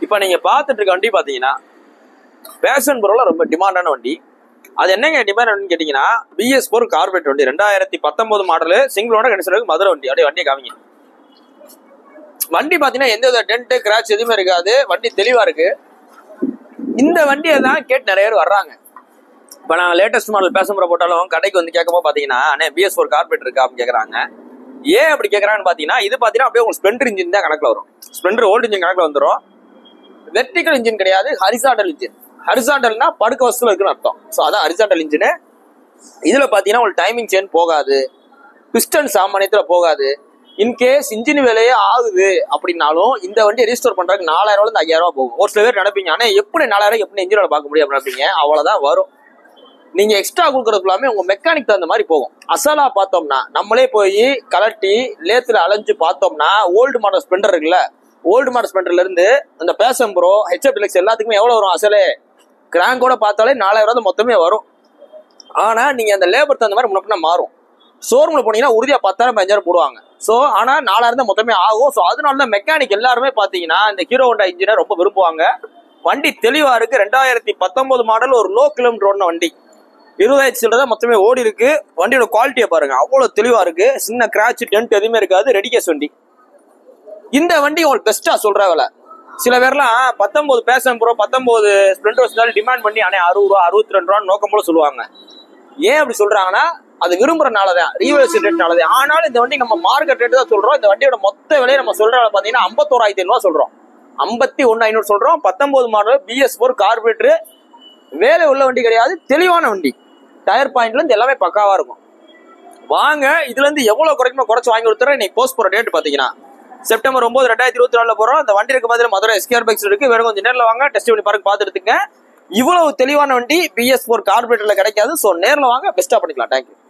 இப்போ நீங்க பார்த்துட்டு இருக்க வண்டி பாத்தீங்கன்னா பேஷன் ப்ரோல ரொம்ப டிமாண்டான வண்டி அது என்னங்க டிமாண்ட் கேட்டீங்கன்னா பிஎஸ் ஃபோர் கார்பரேட் வண்டி ரெண்டாயிரத்தி பத்தொன்பது மாடலு சிங்கிளோட கணிசனுக்கு மதுரை வண்டி அப்படியே வண்டியை காமிங்க வண்டி பாத்தீங்கன்னா எந்த வித டென்ட் கிராச் எதுவுமே இருக்காது வண்டி தெளிவா இருக்கு இந்த வண்டியை தான் கேட்டு நிறைய பேர் வர்றாங்க இப்போ நான் லேட்டஸ்ட் மாடல் பேச முறை போட்டாலும் கடைக்கு வந்து கேட்கும்போது பார்த்தீங்கன்னா அண்ணே பிஎஸ் ஃபோர் கார்பரேட் இருக்கா அப்படின்னு கேட்குறாங்க ஏன் அப்படி கேட்குறாங்கன்னு பார்த்தீங்கன்னா இது பார்த்தீங்கன்னா அப்படியே உங்களுக்கு ஸ்பெண்டர் இன்ஜின் தான் கணக்கில் வரும் ஸ்பெண்டர் ஓல்டு இன்ஜின் கணக்கில் வந்துடும் வெர்டிக்கல் இன்ஜின் கிடையாது ஹரிசாண்டல் இன்ஜின் ஹரிசாண்டல்னா படுக்க வசதியில் இருக்குன்னு அர்த்தம் ஸோ அதான் ஹரிசாண்டல் இன்ஜின் இதில் பார்த்தீங்கன்னா உங்களுக்கு டைமிங் சேஞ்ச் போகாது பிஸ்டன் சாமானியத்தில் போகாது இன்கேஸ் இன்ஜின் விலையே ஆகுது அப்படின்னாலும் இந்த வண்டியை ரீஸ்டோர் பண்றதுக்கு நாலாயிரம் ரூபாய் ஐயாயிரம் ரூபாய் போகும் ஒரு சில பேர் நினைப்பீங்க ஆனா எப்படி நாலாயிரம் எப்படி இன்ஜின் வேலை பார்க்க முடியும் அப்படின்னு நினைப்பீங்க அவ்வளவுதான் வரும் நீங்க எக்ஸ்ட்ரா கொடுக்கறது ஃபுல்லாமே உங்க மெக்கானிக் தகுந்த மாதிரி போகும் அசலா பார்த்தோம்னா நம்மளே போய் கலட்டி லேத்துல அலைஞ்சு பார்த்தோம்னா ஓல்டு மாடல் ஸ்பெண்டர் இருக்குல்ல ஓல்டு மாடல் ஸ்பெண்டர்ல இருந்து அந்த பேசம் ப்ரோ ஹெச்எப் எலக்ஸ் எல்லாத்துக்குமே எவ்வளவு வரும் அசலே கிராங்கோட பார்த்தாலே நாலாயிரம் ரூபாய் மொத்தமே வரும் ஆனா நீங்க அந்த லேபர் தகுந்த மாதிரி முன்ன மாறும் ஷோரூம்ல போனீங்கன்னா உறுதியா பத்தாயிரம் பதினஞ்சாயிரம் போடுவாங்க ஸோ ஆனா நாலாயிரம் தான் மொத்தமே ஆகும் ஸோ அதனால தான் மெக்கானிக் எல்லாருமே பாத்தீங்கன்னா இந்த ஹீரோ ஹோண்டா இன்ஜினை ரொம்ப விரும்புவாங்க வண்டி தெளிவா இருக்கு ரெண்டாயிரத்தி பத்தொன்பது மாடல் ஒரு லோ கிலோமீட்டர் ஓடின வண்டி இருபதாயிரத்தி சில்லரை தான் மொத்தமே ஓடி இருக்கு வண்டியோட குவாலிட்டியை பாருங்க அவ்வளவு தெளிவா இருக்கு சின்ன கிராச் டென்ட் எதுவுமே இருக்காது ரெடி கேஸ் வண்டி இந்த வண்டி உங்களுக்கு பெஸ்டா சொல்ற விலை சில பேர்லாம் பத்தொன்பது பேசன் ப்ரோ பத்தொன்பது ஸ்பிளண்டர் டிமாண்ட் பண்ணி அண்ணே அறுபது ரூபா அறுபத்தி ரெண்டு ரூபா நோக்கம் போல சொல்லுவாங்க ஏன் அப்படி சொல்றாங்கன்னா அது விரும்புறனாலதான் ரீவர்ஸ் ரேட்னாலதான் ஆனாலும் இந்த வண்டி நம்ம மார்க்கெட் ரேட் தான் சொல்றோம் இந்த வண்டியோட மொத்த விலையை நம்ம சொல்ற விலை பாத்தீங்கன்னா ஐம்பத்தோராயிரத்தி ஐநூறுவா சொல்றோம் ஐம்பத்தி ஒன்னு ஐநூறு சொல்றோம் பத்தொன்பது மாடல் பிஎஸ் ஃபோர் கார்பரேட்டர் வேலை உள்ள வண்டி கிடையாது தெளிவான வண்டி டயர் பாயிண்ட்ல இருந்து எல்லாமே பக்காவா இருக்கும் வாங்க இதுல இருந்து எவ்வளவு குறைக்குமோ குறைச்சு வாங்கி கொடுத்துறேன் இன்னைக்கு போஸ்ட் போற டேட் பாத்தீங்கன்னா செப்டம்பர் ஒன்பது ரெண்டாயிரத்தி இருபத்தி நாலுல போறோம் அந்த வண்டி இருக்க மாதிரி மதுரை எஸ்கேஆர் பைக்ஸ் இருக்கு வேற கொஞ்சம் நேரில் வாங்க டெஸ்ட் பண்ணி பாருங்க பார்த்து எடுத்துங்க இவ்வளவு தெளிவான வண்டி பிஎஸ் ஃபோர் கார்பரேட்டர்ல கிடைக்காது ஸோ நேரில் வாங்க பெஸ்டா பண்ணிக்கலாம் தேங்க்யூ